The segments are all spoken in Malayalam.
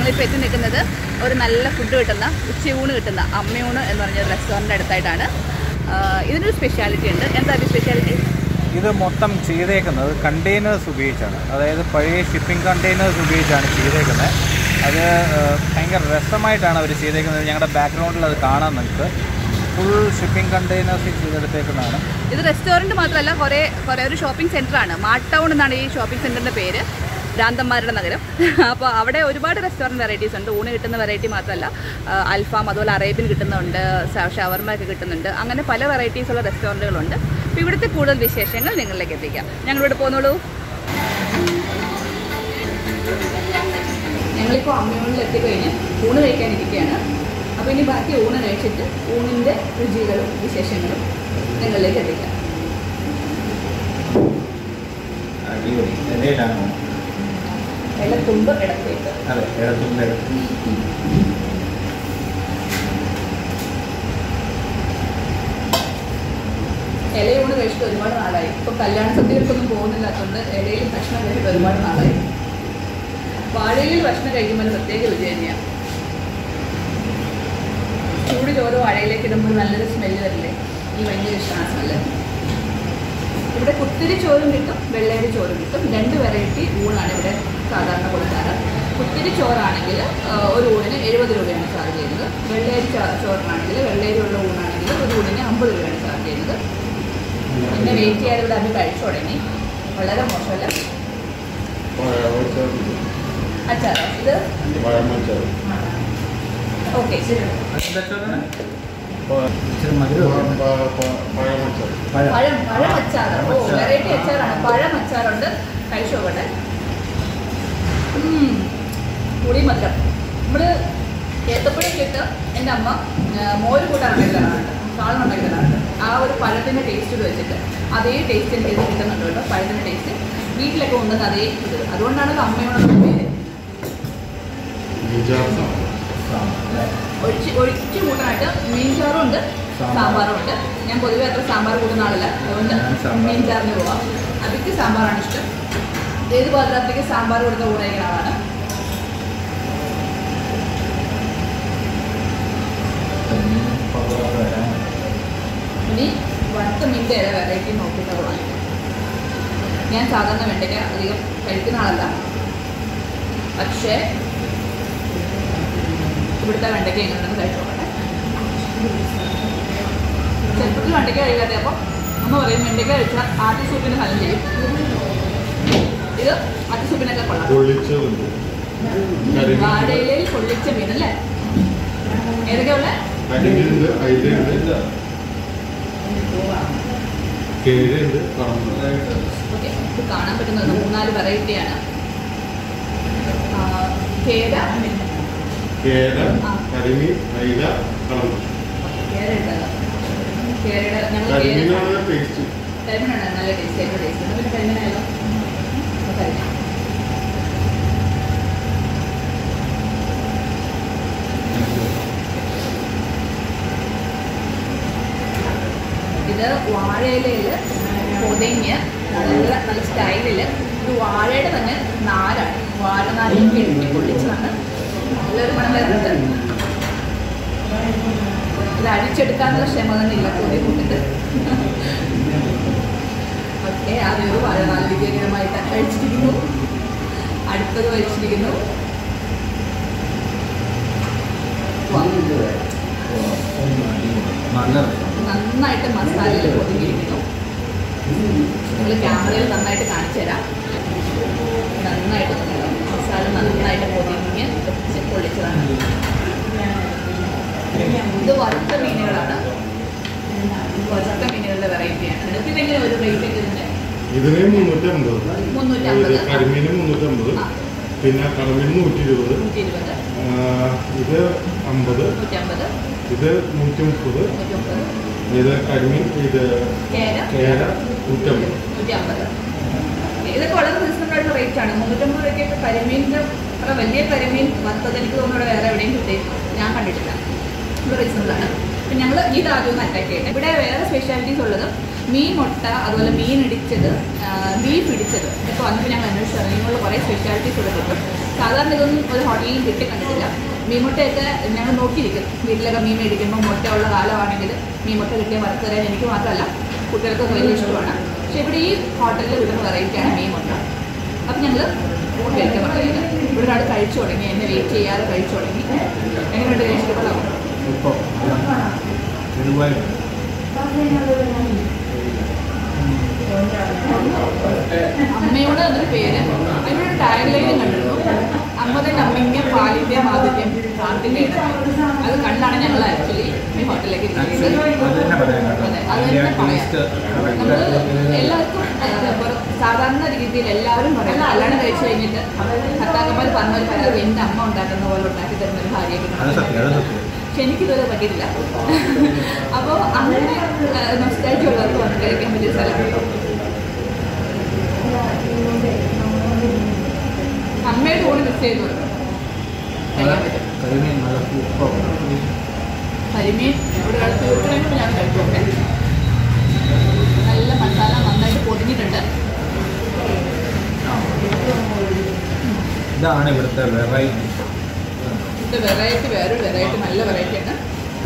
നമ്മളിപ്പോൾ എത്തി നിൽക്കുന്നത് ഒരു നല്ല ഫുഡ് കിട്ടുന്ന ഉച്ചയൂണ് കിട്ടുന്ന അമ്മയൂണ് എന്ന് പറഞ്ഞ ഒരു റെസ്റ്റോറൻറ്റ് അടുത്തായിട്ടാണ് ആ, ഇതിനൊരു സ്പെഷ്യാലിറ്റി ഉണ്ട് എന്താ ഒരു സ്പെഷ്യാലിറ്റി ഇത് മൊത്തം ചെയ്തേക്കുന്നത് കണ്ടെയ്നേഴ്സ് ഉപയോഗിച്ചാണ് അതായത് പഴയ ഷിപ്പിംഗ് കണ്ടെയ്നേഴ്സ് ഉപയോഗിച്ചാണ് ചെയ്തേക്കുന്നത് അത് ഏഹ്, ഭയങ്കര രസമായിട്ടാണ് അവർ ചെയ്തേക്കുന്നത് ഞങ്ങളുടെ ബാക്ക്ഗ്രൗണ്ടിൽ അത് കാണാൻ നിങ്ങൾക്ക് ഫുൾ ഷിപ്പിംഗ് കണ്ടെയ്നേഴ്സ് ചെയ്തെടുത്തേക്കുന്നതാണ് ഇത് റെസ്റ്റോറൻറ്റ് മാത്രമല്ല കുറേ കുറേ ഒരു ഷോപ്പിംഗ് സെൻറ്ററാണ് മാർട്ട് ടൗൺ എന്നാണ് ഈ ഷോപ്പിംഗ് സെൻറ്ററിൻ്റെ പേര് ഭ്രാന്തന്മാരുടെ നഗരം അപ്പോൾ അവിടെ ഒരുപാട് റെസ്റ്റോറൻറ്റ് വെറൈറ്റീസ് ഉണ്ട് ഊണ് കിട്ടുന്ന വെറൈറ്റി മാത്രമല്ല ആ, അൽഫാം അതുപോലെ അറേബ്യൻ കിട്ടുന്നുണ്ട് സ- ഷവർമ ഒക്കെ കിട്ടുന്നുണ്ട് അങ്ങനെ പല വെറൈറ്റീസ് ഉള്ള റെസ്റ്റോറൻറ്റുകളുണ്ട് അപ്പോൾ ഇവിടുത്തെ കൂടുതൽ വിശേഷങ്ങൾ നിങ്ങളിലേക്ക് എത്തിക്കാം ഞങ്ങളിവിടെ പോന്നോളൂ ഞങ്ങളിപ്പോൾ അമ്മയൂണിൽ എത്തിക്കഴിഞ്ഞ് ഊണ് കഴിക്കാനിരിക്കുകയാണ് അപ്പോൾ ഇനി ബാക്കി ഊണ് കഴിച്ചിട്ട് ഊണിൻ്റെ രുചികളും വിശേഷങ്ങളും നിങ്ങളിലേക്ക് എത്തിക്കാം അടിപൊളി എന്തേലാണ് വെള്ളത്തുമ്പ് ഇടത്തേക്ക് അതെ ഇടത്തുണ്ട് ഇലയൂണ് കഴിച്ചിട്ട് ഒരുപാട് നാളായി ഇപ്പോൾ കല്യാണ സദ്യകൾക്കൊന്നും പോകുന്നില്ലാത്തതുകൊണ്ട് ഇലയിൽ ഭക്ഷണം കഴിച്ചിട്ട് ഒരുപാട് നാളായി വാഴയിൽ ഭക്ഷണം കഴിക്കുമ്പോൾ ഒരു പ്രത്യേക രുചി തന്നെയാണ് ചൂട് ചോറ് വാഴയിലേക്ക് ഇടുമ്പോൾ നല്ലൊരു സ്മെല്ല് വരില്ലേ ഈ ഭയങ്കര ഇഷ്ടമാണ് സ്മെല്ല് ഇവിടെ കുത്തിരി ചോറും കിട്ടും വെള്ളയരി ചോറും കിട്ടും രണ്ട് വെറൈറ്റി ഊണാണ് ഇവിടെ സാധാരണ കൊടുക്കാറ് കുത്തിരി ചോറാണെങ്കിൽ ആ, ഒരു ഊണിന് എഴുപത് രൂപയാണ് ചാർജ് ചെയ്യുന്നത് വെള്ളയരി ചോ- ചോറിനാണെങ്കിൽ വെള്ളയരി ഉള്ള ഊണാണെങ്കിൽ ഒരു ഊണിന് അമ്പത് രൂപയാണ് ചാർജ് ചെയ്യുന്നത് പിന്നെ വെയിറ്റ് ചെയ്യാതെ ഇവിടെ അത് കഴിച്ചു തുടങ്ങി വളരെ മോശമല്ല അച്ചാറോ ഇത് ഓക്കെ പഴം പഴം അച്ചാറ് ഓ വെറൈറ്റി അച്ചാറാണ് പഴം അച്ചാറുണ്ട് കഴിച്ചു നോക്കട്ടെ ഉം. പുളി മധുരം നമ്മള് ഏത്തപ്പഴമൊക്കെ ഇട്ട് എൻ്റെ അമ്മ ആ, മോര് കൂട്ടാൻ ഉണ്ടാക്കിത്തരാറുണ്ട് സാധനം ഉണ്ടാക്കിത്തരാറുണ്ട് ആ ഒരു പഴത്തിൻ്റെ ടേസ്റ്റ് വെച്ചിട്ട് അതേ ടേസ്റ്റ് എനിക്ക് ഇത് കിട്ടുന്നുണ്ട് കേട്ടോ പഴത്തിൻ്റെ ടേസ്റ്റ് വീട്ടിലൊക്കെ കൊണ്ടുവന്ന് അതേ ഇത് അതുകൊണ്ടാണ് അമ്മയോട് പേര് ഒഴിച്ച് ഒഴിച്ച് കൂട്ടാനായിട്ട് മീൻചാറും ഉണ്ട് സാമ്പാറും ഉണ്ട് ഞാൻ പൊതുവെ അത്ര സാമ്പാർ കൂട്ടുന്ന ആളല്ല അതുകൊണ്ട് ഞാൻ സാമ്പാർ. മീൻചാറിന് പോവാം അതിക്ക് സാമ്പാറാണ് ഇഷ്ടം ഏത് പാത്രത്തിലേക്ക് സാമ്പാർ കൊടുത്ത കൂടെ ആളാണ് ഇനി വറുത്ത മീൻ്റെ ഇല വെറൈറ്റി നോക്കിയിട്ട് വാങ്ങിക്കാം ഞാൻ സാധാരണ വെണ്ടയ്ക്ക അധികം കഴിക്കുന്ന ആളല്ല പക്ഷേ ഇവിടുത്തെ വെണ്ടയ്ക്ക എങ്ങനെയാണെന്ന് കഴിച്ചു നോക്കട്ടെ ചെറുപ്പത്തിൽ വെണ്ടയ്ക്ക കഴിക്കാതെ അപ്പം അമ്മ പറയും വെണ്ടയ്ക്ക കഴിച്ചാൽ ആദ്യ സൂപ്പിന് ഫലം ചെയ്യും ഇത് ആദ്യ സൂപ്പിനൊക്കെ കൊള്ളാം വാഴയിലയിൽ പൊള്ളിച്ച മീൻ അല്ലേ ഏതൊക്കെയാ ഉള്ളത് കരിമീനുണ്ട് അയിലുണ്ട് കേഴുണ്ട് കടമ്പ ഓക്കെ ഇത് കാണാൻ പറ്റുന്നത് മൂന്നാല് വെറൈറ്റിയാണ് കേര കേര കരിമീൻ അയില കടമ്പ കേര ഉണ്ടല്ലോ കേരയുടെ ഞങ്ങൾ കേര കരിമീനാണ് ടേസ്റ്റ് കരിമീനാണ് നല്ല ടേസ്റ്റ് ആയിട്ട് ടേസ്റ്റ് ഉണ്ട് പിന്നെ കരിമീനായാലോ കരിമീൻ ഇത് വാഴയിലയിൽ പൊതിഞ്ഞ് നല്ല നല്ല സ്റ്റൈലിൽ ഇത് വാഴയുടെ തന്നെ നാരാണ് വാഴ നാരൊക്കെ ഇട്ട് പൊള്ളിച്ചതാണ് നല്ലൊരു മണം വരുന്നുണ്ട് ഇത് അടിച്ചെടുക്കാനുള്ള ക്ഷമ തന്നെ ഇല്ല പൊതി കൂട്ടിട്ട് ഓക്കെ ആദ്യം ഒരു വാഴ നല്ല വിജയകരമായിട്ട് കഴിച്ചിരിക്കുന്നു അടുത്തത് കഴിച്ചിരിക്കുന്നു വാ. നല്ല നന്നായിട്ട് മസാലയിൽ ഒതുങ്ങിയിരിക്കുന്നു നിങ്ങൾ ക്യാമറയിൽ നന്നായിട്ട് കാണിച്ചു തരാം നന്നായിട്ട് ഒതുങ്ങണം. മസാല നന്നായിട്ട് പൊതിഞ്ഞ് വെച്ച് പൊള്ളിച്ചതാണ് ഇത് വറുത്ത മീനുകളാണ് വറുത്ത മീനുകളുടെ വെറൈറ്റിയാണ് നിങ്ങൾക്ക് ഇതെങ്ങനെ ഒരു റേറ്റ് ഒക്കെ ഇതിന്റെ ഇതിന് മുന്നൂറ്റമ്പത് മുന്നൂറ്റമ്പത്. ഇത് കരിമീന് മുന്നൂറ്റമ്പത് ആ. പിന്നെ കടമീൻ നൂറ്റി ഇരുപത് നൂറ്റി ഇരുപത് ഇത് അമ്പത് നൂറ്റമ്പത് ഇത് നൂറ്റി മുപ്പത് നൂറ്റി മുപ്പത് ഇത് കരിമീൻ ഇത് കേര കേര നൂറ്റമ്പത് നൂറ്റി അമ്പത് ഇതൊക്കെ വളരെ റീസണബിൾ ആയിട്ടുള്ള റേറ്റ് ആണ് മുന്നൂറ്റമ്പത് രൂപയ്ക്കൊക്കെ കരിമീനിൻ്റെ അത്ര വലിയ കരിമീൻ വറുത്തത് എനിക്ക് തോന്നുന്നു ഇവിടെ വേറെ എവിടെയും കിട്ടി ഞാൻ കണ്ടിട്ടില്ല ഇത് റീസണബിൾ ആണ് അപ്പം ഞങ്ങൾ ഇത് ആദ്യം ഒന്ന് അറ്റാക്ക് ചെയ്യട്ടെ ഇവിടെ വേറെ സ്പെഷ്യാലിറ്റീസ് ഉള്ളത് മീൻ മുട്ട അതുപോലെ മീൻ ഇടിച്ചത് ബീഫ് ഇടിച്ചത് ഇപ്പോൾ വന്നിട്ട് ഞങ്ങൾ അന്വേഷിച്ചു ഇങ്ങനെയുള്ള കുറേ സ്പെഷ്യാലിറ്റീസ് ഇവിടെ കിട്ടും സാധാരണ ഇതൊന്നും ഒരു ഹോട്ടലിലും കിട്ടി കണ്ടിട്ടില്ല മീൻ മുട്ടയൊക്കെ ഞങ്ങൾ നോക്കിയിരിക്കും വീട്ടിലൊക്കെ മീൻ മേടിക്കുമ്പോൾ മുട്ടയുള്ള കാലമാണെങ്കിൽ മീൻ മുട്ട കിട്ടിയ വറുത്ത് തരാൻ എനിക്ക് മാത്രമല്ല കുട്ടികൾക്കൊക്കെ വലിയ ഇഷ്ടമാണ് പക്ഷേ ഇവിടെ ഈ ഹോട്ടലിൽ കിട്ടുന്ന വെറൈറ്റിയാണ് മീൻ മുട്ട അപ്പം ഞങ്ങൾ കഴിക്കാൻ പറയുന്നത് ഇവിടെ ഒരാൾ കഴിച്ചു തുടങ്ങി എന്നെ വെയിറ്റ് ചെയ്യാതെ കഴിച്ചു തുടങ്ങി എങ്ങനെയുണ്ട് ഇഷ്ടപ്പെടാമോ ഇപ്പോൾ ഇതുപോലെ അമ്മയോട് എന്നൊരു പേര് അതിൻ്റെ ഒരു ടാഗ് ലൈനും കണ്ടിരുന്നു അമ്മ തന്നെ അമ്മിങ്ങ പാലിൻ്റെ മാധുര്യം കാട്ടിൻ്റെ അത് കണ്ടാണ് ഞങ്ങൾ ആക്ച്വലി ഈ ഹോട്ടലിലേക്ക് ആക്ച്വലി ഇരിക്കുന്നത് അത് തന്നെ പറയാൻ അതെ കേട്ടോ അത് അതിൻ്റെ തന്നെ പറയാം ടേസ്റ്റ് നമ്മള് എല്ലാവർക്കും അതായത് ഇപ്പൊ സാധാരണ രീതിയിൽ എല്ലാവരും പറയും കല്യാണം കഴിച്ചു കഴിഞ്ഞിട്ട് ഭർത്താക്കന്മാർ പറഞ്ഞ ഒരു പരാതി എൻ്റെ അമ്മ ഉണ്ടാക്കുന്ന പോലെ ഉണ്ടാക്കി തരുന്ന ഒരു ഭാര്യയൊക്കെ അത് സത്യം അത് സത്യം പക്ഷെ എനിക്കിതുവരെ പറ്റിയിട്ടില്ല അപ്പോൾ അങ്ങനെ നൊസ്റ്റാലിറ്റി ഉള്ളവർക്ക് വന്ന് കഴിക്കാൻ പറ്റിയ സ്ഥലം അമ്മയുടെ കൂടെ മിസ് ചെയ്യുന്നുണ്ട് കഴിക്കാൻ പറ്റും കരിമീൻ നല്ല സൂപ്പർ കരിമീൻ ഇവിടെ ഒരാൾ തീർക്കണമെങ്കിൽ ഞാൻ കഴിച്ചോട്ടെ നല്ല മസാല നന്നായിട്ട് പൊതിഞ്ഞിട്ടുണ്ട് ഇതാണ് ഇവിടുത്തെ വെറൈറ്റി ഇത് വെറൈറ്റി വേറൊരു വെറൈറ്റി നല്ല വെറൈറ്റി ആണ്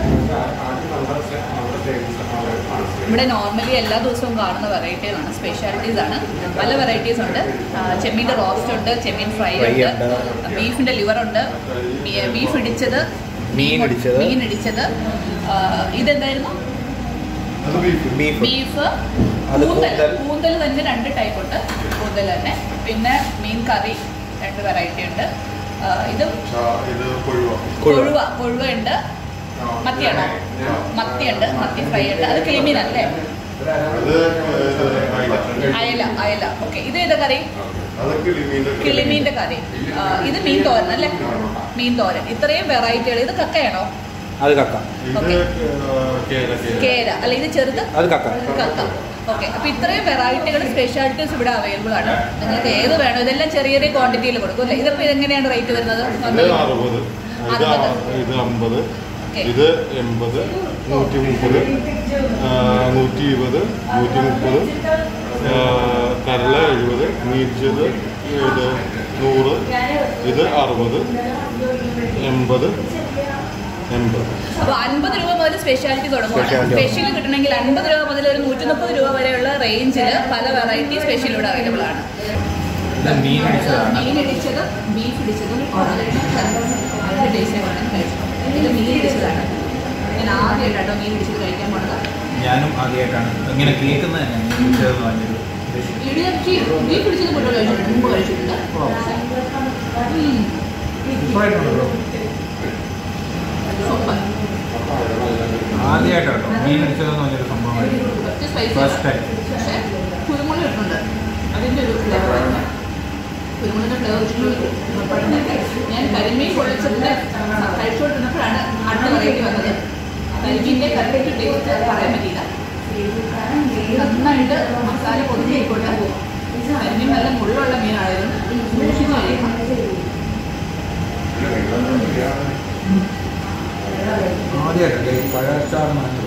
ഇവിടെ നോർമലി എല്ലാ ദിവസവും കാണുന്ന വെറൈറ്റികളാണ് സ്പെഷ്യാലിറ്റീസ് ആണ് പല വെറൈറ്റീസ് ഉണ്ട് ആ, ചെമ്മീൻ്റെ റോസ്റ്റ് ഉണ്ട് ചെമ്മീൻ ഫ്രൈ Fry ഉണ്ട് ഉണ്ട്. ബീഫിൻ്റെ ലിവർ ഉണ്ട് ബീ- ബീഫ് ഇടിച്ചത് മീൻ ഇടിച്ചത്. മീൻ ഇടിച്ചത് ആ, ഇതെന്തായിരുന്നു അത് ബീഫ് ബീഫ് ബീഫ് അത് കൂന്തൽ കൂന്തൽ. കൂന്തൽ തന്നെ രണ്ട് ടൈപ്പ് ഉണ്ട് കൂന്തൽ തന്നെ പിന്നെ മീൻ കറി രണ്ട് വെറൈറ്റി ഉണ്ട് ആ, ഇതും ആ, ഇത് കൊഴുവ കൊഴുവ കൊഴുവ ഉണ്ട് മത്തിയാണോ മത്തിയുണ്ട് മത്തി ഫ്രൈ ഉണ്ട് അത് കിളിമീൻ അല്ലേ അത് ഇത് അയില. അയല അയല ഓക്കെ ഇത് ഏതാ കറി അത് കിളിമീൻ്റെ കിളിമീൻ്റെ കറി ആ, ഇത് മീൻ തോരൻ അല്ലേ മീൻ തോരൻ ഇത്രയും വെറൈറ്റികൾ ഇത് കക്കയാണോ അത് കക്ക ഇത് ഓക്കേ. കേര കേര കേര അല്ല ഇത് ചെറുത് അത് കക്ക കക്ക ഓക്കെ അപ്പൊ ഇത്രയും വെറൈറ്റികൾ സ്പെഷ്യാലിറ്റീസ് ഇവിടെ അവൈലബിൾ ആണ് നിങ്ങൾക്ക് ഏത് വേണം ഇതെല്ലാം ചെറിയ ചെറിയ ക്വാണ്ടിറ്റിയിൽ കൊടുക്കും അല്ലേ ഇതിപ്പോ എങ്ങനെയാണ് റേറ്റ് വരുന്നത് ഇത് അറുപത് ഇത് ആ- അറുപത്. ഇത് അമ്പത് ഓക്കേ. ഇത് എൺപത് നൂറ്റി മുപ്പത് ആ, നൂറ്റി ഇരുപത് നൂറ്റി മുപ്പത് ആ, കരള എഴുപത് മീച്ചത് ഇത് നൂറ് ഇത് അറുപത് എൺപത് എൺപത് അപ്പൊ അൻപത് രൂപ മുതൽ സ്പെഷ്യാലിറ്റി തുടങ്ങുകയാണ് Specialty. സ്പെഷ്യൽ കിട്ടണമെങ്കിൽ അൻപത് രൂപ മുതൽ ഒരു നൂറ്റി മുപ്പത് രൂപ വരെയുള്ള റേഞ്ചിൽ പല വെറൈറ്റി സ്പെഷ്യൽ ഇവിടെ അവൈലബിൾ ആണ് ഇത് മീൻ അടിച്ചതാണ് മീൻ ഇടിച്ചതും ബീഫ് ഇടിച്ചതും അതിന്റെ ടേസ്റ്റ് വേണം കഴിച്ചു ഇത് മീൻ ഇടിച്ചതാണ് ഞാൻ ആദ്യമായിട്ടോ മീൻ ഇടിച്ചത് കഴിക്കാൻ പോണത് ഞാനും ആദ്യമായിട്ടാണ് ഇങ്ങനെ കേൾക്കുന്നത് തന്നെ മീൻ ഇടിച്ചതെന്ന് പറഞ്ഞൊരു dish. ഇടിയച്ചി ബീഫ് ഇടിച്ചത് കൂടുതൽ കഴിച്ചിട്ടുണ്ട് മുമ്പ് കഴിച്ചിട്ടുണ്ട് ഓ. ഉം. സൂപ്പറായിട്ടുണ്ടല്ലോ സൂപ്പർ ആദ്യമായിട്ടാട്ടോ മീൻ അടിച്ചതെന്ന് പറഞ്ഞൊരു സംഭവമായിരുന്നു കുറച്ച് സ്പൈസി First time. പക്ഷേ കുരുമുളക് ഇട്ടുണ്ട് അതിൻ്റെ ഒരു ഫ്ലേവർ കുരുമുളകിൻ്റെ ഫ്ലേവർ ഇഷ്ടമുള്ളത് ഞാൻ കരിമീൻ പൊള്ളിച്ചതിൻ്റെ കഴിച്ചുകൊണ്ടിരുന്നപ്പോഴാണ് അടുത്ത വെറൈറ്റി വന്നത് കരിമീൻ്റെ കറക്റ്റ് ടേസ്റ്റ് പറയാൻ പറ്റിയില്ല നന്നായിട്ട് മസാല പൊതിഞ്ഞിരിക്കോട്ടെ കരിമീൻ നല്ല മുള്ളുള്ള മീനായിരുന്നു സൂക്ഷിച്ച് കഴിക്കണം ആദ്യമായിട്ടല്ലേ ഈ പഴച്ചാർ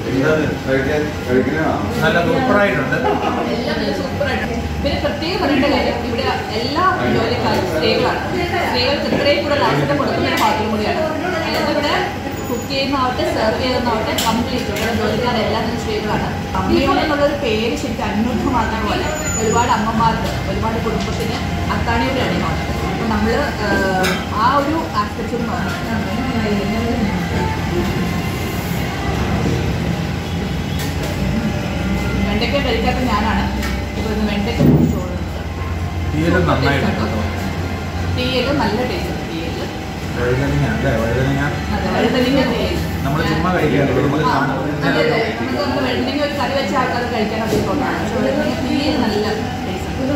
നല്ല സൂപ്പറായിട്ടുണ്ട് എല്ലാം നല്ല സൂപ്പറായിട്ടുണ്ട് പിന്നെ പ്രത്യേകം പറയേണ്ട കാര്യം ഇവിടെ എല്ലാ ജോലിക്കാരും സ്ത്രീകളാണ് സ്ത്രീകൾക്ക് ഇത്രയും കൂടെ അവസരം കൊടുക്കുന്ന ഒരു ഹോട്ടലും കൂടിയാണ് അതായത് ഇവിടെ കുക്ക് ചെയ്യുന്നതാവട്ടെ സെർവ് ചെയ്യുന്നതാവട്ടെ കംപ്ലീറ്റ് ഇവിടെ ജോലിക്കാരെല്ലാം തന്നെ സ്ത്രീകളാണ് അമ്മയോട് എന്നുള്ളൊരു പേര് ശരിക്കും അന്വർത്ഥമാക്കുന്ന പോലെ ഒരുപാട് അമ്മമാർക്ക് ഒരുപാട് കുടുംബത്തിന് അത്താണിയോടെയാണ് ഈ ഹോട്ടൽ അപ്പോൾ നമ്മൾ ആ ഒരു ആസ്പെക്റ്റിൽ നോക്കണം വെണ്ടയ്ക്ക കഴിക്കാത്ത ഞാനാണ് ഇപ്പോൾ ഇന്ന് വെണ്ടയ്ക്ക ചോറുണ്ട് തീരെ നന്നായിട്ടുണ്ട് തീയല് നല്ല ടേസ്റ്റ് തീയല് വഴുതനങ്ങ അല്ലേ വഴുതനങ്ങ അതെ വഴുതനങ്ങ തീയൽ നമ്മൾ ചുമ്മാ കഴിക്കാറുള്ളൂ നമുക്ക് ആ, കാണുന്നത് അതെ അതെ നമുക്ക് നമുക്ക് വെഴുതനങ്ങ ഒരു കറി വെച്ച ആൾക്കാർ കഴിക്കാൻ അതിക്കൊണ്ടാണ് പക്ഷെ വെഴുതനങ്ങ തീയൽ നല്ല ടേസ്റ്റ്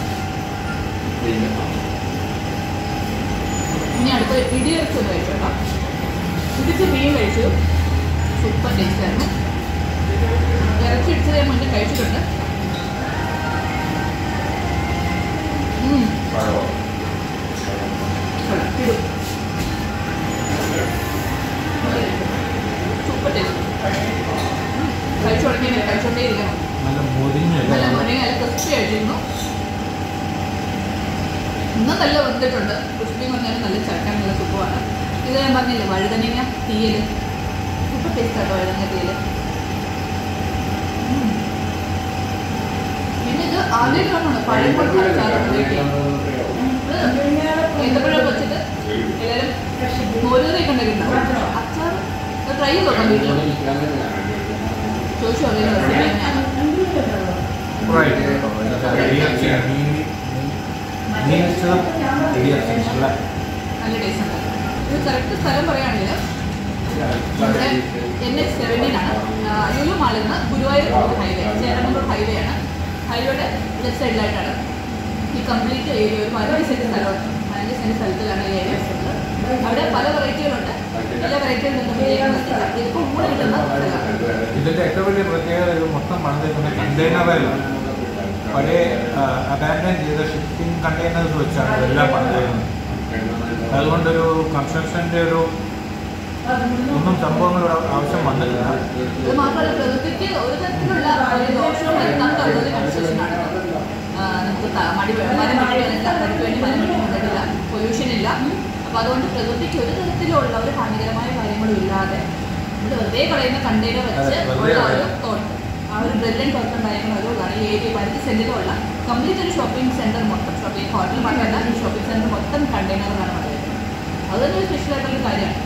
ഇനി അടുത്ത ഇടിയിറച്ചി ഒന്ന് കഴിച്ചു കേട്ടോ ഇടിച്ച് മീൻ കഴിച്ചു സൂപ്പർ ടേസ്റ്റ് ആയിരുന്നു ഇറച്ചി ഇടിച്ചത് ഞാൻ മുന്നേ കഴിച്ചിട്ടുണ്ട് ഉം. കൊള്ളാം. ഇടും. സൂപ്പർ ടേസ്റ്റ് കഴിച്ചു തുടങ്ങിയാൽ കഴിച്ചു ക്രിസ്പി ആയിട്ടിരുന്നു ഇന്ന് നല്ല വെന്തിട്ടുണ്ട് ക്രിസ്പി എന്ന് പറഞ്ഞാൽ നല്ല ചട്ടൻ നല്ല സുഖമാണ് ഇത് ഞാൻ പറഞ്ഞില്ലേ വഴുതനങ്ങ തീയൽ സൂപ്പർ ടേസ്റ്റ് ആട്ടോ വഴുതനങ്ങ തീയൽ ഉം. പിന്നെ ഇത് ആദ്യമായിട്ടാണ് പഴം കൊണ്ട് അച്ചാറ് ഏത്തപ്പഴം വെച്ചിട്ട് എല്ലാവരും മോരുകറിയൊക്കെ ഉണ്ടാക്കിയിട്ടുണ്ടാവും അച്ചാർ ട്രൈ ചെയ്ത് നോക്കാം വീട്ടിൽ ചോദിച്ചു അറിയാം റെസിപ്പി എങ്ങനെയാണ് നല്ല ടേസ്റ്റ് ഉണ്ട് ഇത് കറക്റ്റ് സ്ഥലം പറയുകയാണെങ്കിൽ നമ്മുടെ എൻ എച്ച് സെവൻറ്റീനാണ് ലുലു മാളിൽ നിന്ന് ഗുരുവായൂർ ഹൈവേ ചേരമംഗൂർ ഹൈവേ ആണ് ഹൈവേയുടെ ലെഫ്റ്റ് സൈഡിലായിട്ടാണ് ഈ കംപ്ലീറ്റ് ഏരിയ ഒരു പതിനഞ്ച് സെൻറ്റ് സ്ഥലമാണ് പതിനഞ്ച് സെൻറ്റ് സ്ഥലത്തിലാണ് ഈ ഏരിയ ഉള്ളത് അവിടെ പല വെറൈറ്റികളുണ്ട് എല്ലാ വെറൈറ്റിയിൽ നിന്നും ഇതിപ്പോൾ ഊണ് കിട്ടുന്ന സ്ഥലമാണ് ഇതിന്റെ ഏറ്റവും വലിയ പ്രത്യേകത ഇത് മൊത്തം പണിതിരിക്കുന്ന കണ്ടെയ്നറിലാണ് പഴയ അബാൻഡൻ ചെയ്ത ഷിപ്പിംഗ് കണ്ടെയ്നേഴ്സ് വെച്ചാണ് ഇതെല്ലാം പണിതിരുന്നത് അതുകൊണ്ടൊരു കൺസ്ട്രക്ഷൻ്റെ ഒരു ഒന്നും സംഭവങ്ങളുടെ ആവശ്യം വന്നിട്ടില്ല ഇത് മാത്രമല്ല പ്രകൃതിക്ക് ഒരു തരത്തിലുള്ള ഒരു ദോഷവും വരുത്താത്ത ഒരു കൺസ്ട്രക്ഷനാണ് നമുക്ക് ത- മടി വേ- മരം വെട്ടി വന്നില്ല മരക്ക് വേണ്ടി മരം വെട്ടി വന്നിട്ടില്ല പൊല്യൂഷൻ ഇല്ല അപ്പോൾ അതുകൊണ്ട് പ്രകൃതിക്ക് ഒരു തരത്തിലുള്ള ഒരു ഹാനികരമായ കാര്യങ്ങളും ഇല്ലാതെ ഇവിടെ വെറുതെ കളയുന്ന കണ്ടെയ്നർ വെച്ച് അതെ, വെറുതെ ഉള്ള ഒരു കളയുക. തോട്ടം ആ ഒരു ബ്രില്യൻ തോട്ടം ഉണ്ടായിരിക്കുന്ന ഒരു ഇതാണ് ഈ ഏരിയ പതിനഞ്ച് സെൻറ്റിലുള്ള കംപ്ലീറ്റ് ഒരു ഷോപ്പിംഗ് സെൻറ്റർ മൊത്തം ഷോപ്പിംഗ് ഹോട്ടൽ മാത്രമല്ല ഈ ഷോപ്പിംഗ് സെൻറ്റർ മൊത്തം കണ്ടെയ്നറിലാണ് പറയുന്നത് അത് തന്നെ ഒരു സ്പെഷ്യൽ ആയിട്ടുള്ള കാര്യമാണ്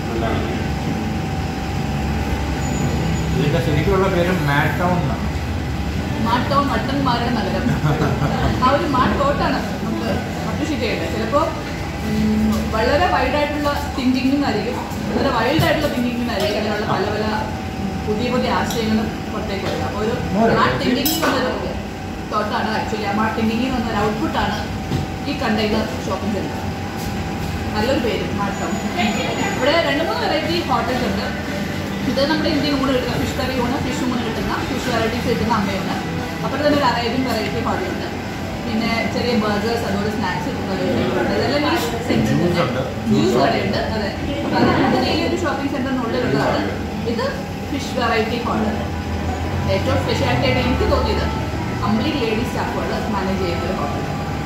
ഇതിന്റെ ശരിക്കുള്ള പേര് മാറ്റ് ടൗൺ എന്നാണ് മാട്ട് ടൗൺ മട്ടന്മാരുടെ നഗരം ആ ഒരു മാട്ട് തോട്ടാണ് നമുക്ക് അപ്രീഷിയേറ്റ് ചെയ്യേണ്ടത് ചിലപ്പോൾ വളരെ വൈഡായിട്ടുള്ള തിങ്കിങ്ങിനായിരിക്കും വളരെ വൈൽഡായിട്ടുള്ള തിങ്കിങ്ങിനായിരിക്കും അതിനുള്ള പല പല ഉം, പുതിയ പുതിയ ആശയങ്ങളും പുറത്തേക്ക് വരിക അപ്പോൾ ഒരു മാട്ട് തിങ്കിങ് എന്നൊരു തോട്ടാണ് ആക്ച്വലി ആ മാട്ട് തിങ്കിങ് എന്നൊരു ഔട്ട്പുട്ടാണ് ഈ കണ്ടെയ്നർ ഷോപ്പിംഗ് സെൻറ്റർ നല്ലൊരു പേര് മാട്ട് ടൗൺ ഇവിടെ രണ്ട് മൂന്ന് വെറൈറ്റി ഹോട്ടൽസ് ഉണ്ട് ഇത് നമ്മുടെ ഇന്ത്യൻ ഊണ് കിട്ടുന്ന ഫിഷ് കറി ഊണ് ഫിഷ് ഊണ് കിട്ടുന്ന ഫിഷ് വെറൈറ്റീസ് കിട്ടുന്ന അമ്മയുണ്ട് അപ്പുറത്ത് തന്നെ ഒരു അറേബ്യൻ വെറൈറ്റി ഹോട്ടലുണ്ട് പിന്നെ ചെറിയ ബർഗേഴ്സ് അതുപോലെ സ്നാക്സ് കിട്ടുന്ന ഇതെല്ലാം ഈ സെൻറ്ററിൽ Juice ഉണ്ട്. ജ്യൂസ് കടയുണ്ട് അതെ അപ്പോൾ അത് രണ്ടും ഈ ഒരു ഷോപ്പിംഗ് സെൻറ്ററിനുള്ളിലുള്ളതാണ് ഇത് ഫിഷ് വെറൈറ്റി ഹോട്ടൽ ഏറ്റവും സ്പെഷ്യാലിറ്റി ആയിട്ട് എനിക്ക് തോന്നിയത് കംപ്ലീറ്റ് ലേഡി സ്റ്റാഫുകൾ മാനേജ് ചെയ്യുന്ന ഒരു ഹോട്ടൽ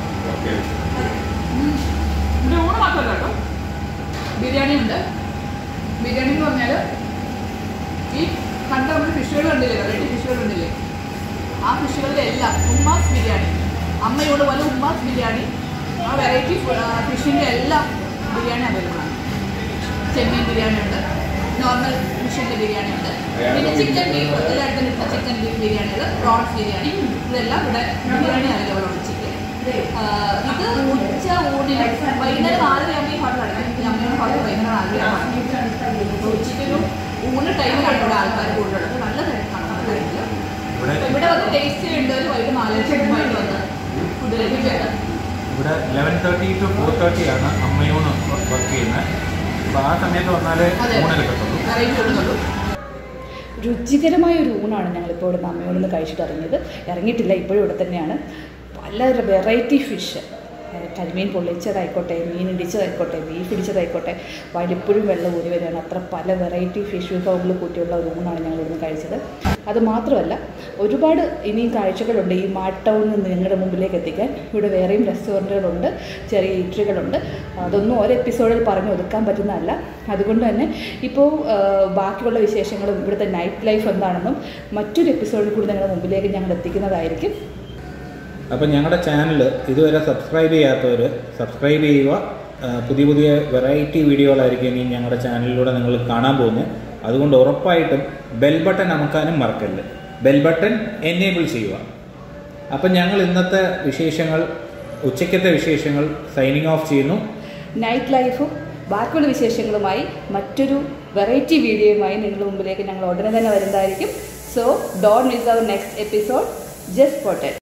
ഇവിടെ ഊണ് മാത്രമല്ല കേട്ടോ ബിരിയാണി ഉണ്ട് ബിരിയാണി എന്ന് പറഞ്ഞാൽ ഈ കണ്ട നമ്മൾ ഫിഷുകൾ കണ്ടില്ലേ വെറൈറ്റി ഫിഷുകൾ കണ്ടില്ലേ ആ ഫിഷുകളുടെ എല്ലാം ഉമ്മാസ് ബിരിയാണി അമ്മയോട് പോലെ ഉമ്മാസ് ബിരിയാണി ആ വെറൈറ്റി ഫിഷിൻ്റെ എല്ലാം ബിരിയാണി അവൈലബിൾ ആണ് ചെമ്മീൻ ബിരിയാണി ഉണ്ട് നോർമൽ ഫിഷിൻ്റെ ബിരിയാണി ഉണ്ട് പിന്നെ ചിക്കൻ ബീഫ് എല്ലായിടത്തും കിട്ടുന്ന ചിക്കൻ ബീഫ് ബിരിയാണികൾ പ്രോൺസ് ബിരിയാണി ഇതെല്ലാം ഇവിടെ ബിരിയാണി അവൈലബിൾ ആണ് ഉച്ചയ്ക്ക് ആഹ് ഇത് ഉച്ച ഊണിന് വൈകുന്നേരം നാലരയാകുമ്പോൾ ഈ ഹോട്ടൽ അടയ്ക്കും ഈ അമ്മയുടെ ഹോട്ടൽ വൈകുന്നേരം നാലരയാകുമ്പോൾ അപ്പോൾ ഉച്ചയ്ക്കൊരു ഊണ് ടൈമിലാണ് ഇവിടെ ആൾക്കാർ കൂടുതലുള്ളത് നല്ല തിരക്കാണ് ആ ടൈമിൽ ഇവിടെ അപ്പോൾ ഇവിടെ വന്ന് ടേസ്റ്റ് ചെയ്യേണ്ടവർ വൈകിട്ട് നാലരയ്ക്ക് മുമ്പായിട്ട് വന്ന് ഫുഡ് ലഭിക്കുന്നത് ഇവിടെ eleven thirty to four thirty ആണ് അമ്മയൂണ് വർക്ക് ചെയ്യുന്നത് അപ്പോൾ ആ സമയത്ത് വന്നാലേ അതെ ഊണെടുക്കത്തുള്ളൂ വെറൈറ്റി കൊടുക്കുള്ളൂ രുചികരമായ ഒരു ഊണാണ് ഞങ്ങളിപ്പോൾ ഇവിടെ അമ്മയോട് നിന്ന് കഴിച്ചിട്ട് ഇറങ്ങിയത് ഇറങ്ങിയിട്ടില്ല ഇപ്പോഴും ഇവിടെ തന്നെയാണ് പല വെറൈറ്റി ഫിഷ് കരിമീൻ പൊള്ളിച്ചതായിക്കോട്ടെ മീൻ ഇടിച്ചതായിക്കോട്ടെ ബീഫ് ഇടിച്ചതായിക്കോട്ടെ വയലിപ്പോഴും വെള്ളം ഊരി വരികയാണ് അത്ര പല വെറൈറ്റി ഫിഷ് വിഭവങ്ങൾ കൂട്ടിയുള്ള ഒരു ഊണാണ് ഞങ്ങൾ ഇവിടുന്ന് കഴിച്ചത് അത് മാത്രമല്ല ഒരുപാട് ഇനിയും കാഴ്ചകളുണ്ട് ഈ മാട്ട് ടൗണിൽ നിന്ന് നിങ്ങളുടെ മുമ്പിലേക്ക് എത്തിക്കാൻ ഇവിടെ വേറെയും റെസ്റ്റോറൻറ്റുകളുണ്ട് ചെറിയ ഈറ്ററികളുണ്ട് അതൊന്നും ഒരു എപ്പിസോഡിൽ പറഞ്ഞ് ഒതുക്കാൻ പറ്റുന്നതല്ല അതുകൊണ്ട് തന്നെ ഇപ്പോൾ ആ, ബാക്കിയുള്ള വിശേഷങ്ങളും ഇവിടുത്തെ നൈറ്റ് ലൈഫ് എന്താണെന്നും മറ്റൊരു എപ്പിസോഡിൽ കൂടി നിങ്ങളുടെ മുമ്പിലേക്ക് ഞങ്ങൾ എത്തിക്കുന്നതായിരിക്കും അപ്പം ഞങ്ങളുടെ ചാനൽ ഇതുവരെ സബ്സ്ക്രൈബ് ചെയ്യാത്തവർ സബ്സ്ക്രൈബ് ചെയ്യുക ആ, പുതിയ പുതിയ വെറൈറ്റി വീഡിയോകളായിരിക്കും ഇനി ഞങ്ങളുടെ ചാനലിലൂടെ നിങ്ങൾ കാണാൻ പോകുന്നത് അതുകൊണ്ട് ഉറപ്പായിട്ടും ബെൽ ബട്ടൺ അമക്കാനും മറക്കരുത് ബെൽ ബട്ടൺ എനേബിൾ ചെയ്യുക അപ്പം ഞങ്ങൾ ഇന്നത്തെ വിശേഷങ്ങൾ ഉച്ചയ്ക്കത്തെ വിശേഷങ്ങൾ സൈനിങ് ഓഫ് ചെയ്യുന്നു നൈറ്റ് ലൈഫും ബാക്കിയുള്ള വിശേഷങ്ങളുമായി മറ്റൊരു വെറൈറ്റി വീഡിയോയുമായി നിങ്ങളുടെ മുമ്പിലേക്ക് ഞങ്ങൾ ഉടനെ തന്നെ വരുന്നതായിരിക്കും so don't miss our next episode just ഫോട്ടഡ്